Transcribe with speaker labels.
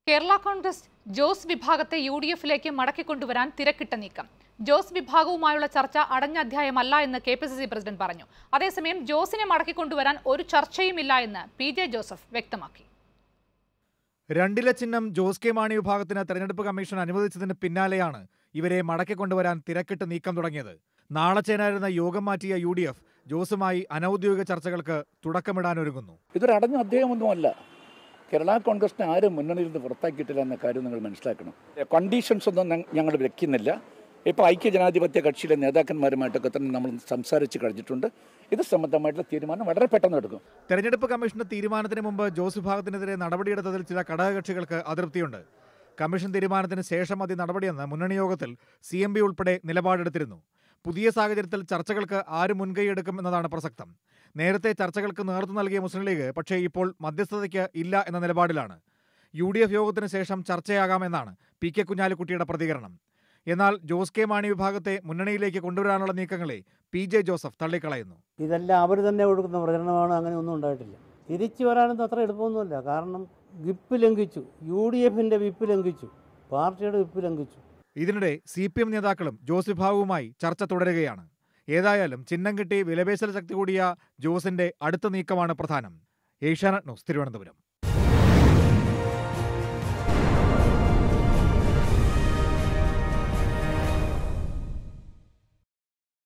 Speaker 1: കേരള കോൺഗ്രസ് ജോസ് വിഭാഗത്തെ U D എഫിലേക്ക് മടക്കിക്കൊണ്ടുവരാൻ തിരക്കിട്ട നീക്കം ജോസ് വിഭാഗവുമായുള്ള ചർച്ച അടഞ്ഞ അധ്യായമല്ല എന്ന് K P C C president പറഞ്ഞു അതേസമയം ജോസിനെ മടക്കിക്കൊണ്ടുവരാൻ ഒരു ചർച്ചയുമില്ല എന്ന് പി ജെ ജോസഫ് വ്യക്തമാക്കി
Speaker 2: രണ്ടില ചിഹ്നം ജോസ് കെ മാണി വിഭാഗത്തിന് തെരഞ്ഞെടുപ്പ് കമ്മീഷൻ അനുവദിച്ചതിന് പിന്നാലെയാണ് ഇവരെ മടക്കിക്കൊണ്ടുവരാൻ തിരക്കിട്ട് നീക്കം തുടങ്ങിയത് നാളെ ചേരാനിരുന്ന യോഗം മാറ്റിയ യു ഡി എഫ് ജോസുമായി അനൌദ്യോഗിക ചർച്ചകൾക്ക് തുടക്കമിടാനൊരുങ്ങുന്നു
Speaker 3: ഇതൊരു അടഞ്ഞ അധ്യായമൊന്നുമല്ല കേരള കോൺഗ്രസിനെ ആരും മുന്നണിയിൽ നിന്ന് പുറത്താക്കിയിട്ടില്ല എന്ന കാര്യം നിങ്ങൾ മനസ്സിലാക്കണം കണ്ടീഷൻസ് ഒന്നും ഞ- ഞങ്ങൾ വെക്കുന്നില്ല ഇപ്പോൾ ഐക്യജനാധിപത്യ കക്ഷിയിലെ നേതാക്കന്മാരുമായിട്ടൊക്കെ തന്നെ നമ്മൾ സംസാരിച്ച് കഴിഞ്ഞിട്ടുണ്ട് ഇത് സംബന്ധമായിട്ടുള്ള തീരുമാനം വളരെ പെട്ടെന്ന് എടുക്കും
Speaker 2: തെരഞ്ഞെടുപ്പ് കമ്മീഷന്റെ തീരുമാനത്തിന് മുമ്പ് ജോസ് വിഭാഗത്തിനെതിരെ നടപടിയെടുത്തതിൽ ചില ഘടകകക്ഷികൾക്ക് അതൃപ്തിയുണ്ട് കമ്മീഷൻ തീരുമാനത്തിന് ശേഷം മതി നടപടിയെന്ന് മുന്നണി യോഗത്തിൽ സി എം ബി ഉൾപ്പെടെ നിലപാടെടുത്തിരുന്നു പുതിയ സാഹചര്യത്തിൽ ചർച്ചകൾക്ക് ആര് മുൻകൈയെടുക്കും എന്നതാണ് പ്രസക്തം നേരത്തെ ചർച്ചകൾക്ക് നേതൃത്വം നൽകിയ മുസ്ലിം ലീഗ് പക്ഷേ ഇപ്പോൾ മധ്യസ്ഥതയ്ക്ക് ഇല്ല എന്ന നിലപാടിലാണ് യു ഡി എഫ് യോഗത്തിന് ശേഷം ചർച്ചയാകാമെന്നാണ് പി കെ കുഞ്ഞാലിക്കുട്ടിയുടെ പ്രതികരണം എന്നാൽ ജോസ് കെ മാണി വിഭാഗത്തെ മുന്നണിയിലേക്ക് കൊണ്ടുവരാനുള്ള നീക്കങ്ങളെ പി ജെ ജോസഫ് തള്ളിക്കളയുന്നു
Speaker 4: ഇതെല്ലാം അവർ തന്നെ കൊടുക്കുന്ന പ്രചരണമാണ് അങ്ങനെ ഒന്നും ഉണ്ടായിട്ടില്ല തിരിച്ചു വരാനൊന്നും അത്ര എളുപ്പമൊന്നുമില്ല കാരണം വിപ്പ് ലംഘിച്ചു യു ഡി എഫിൻ്റെ വിപ്പ് ലംഘിച്ചു പാർട്ടിയുടെ വിപ്പ് ലംഘിച്ചു
Speaker 2: ഇതിനിടെ സി പി എം നേതാക്കളും ജോസ് വിഭാഗവുമായി ചർച്ച തുടരുകയാണ് ഏതായാലും ചിഹ്നം കിട്ടി വിലപേശൽ ശക്തി കൂടിയ ജോസിന്റെ അടുത്ത നീക്കമാണ് പ്രധാനം ഏഷ്യാനെറ്റ് ന്യൂസ് തിരുവനന്തപുരം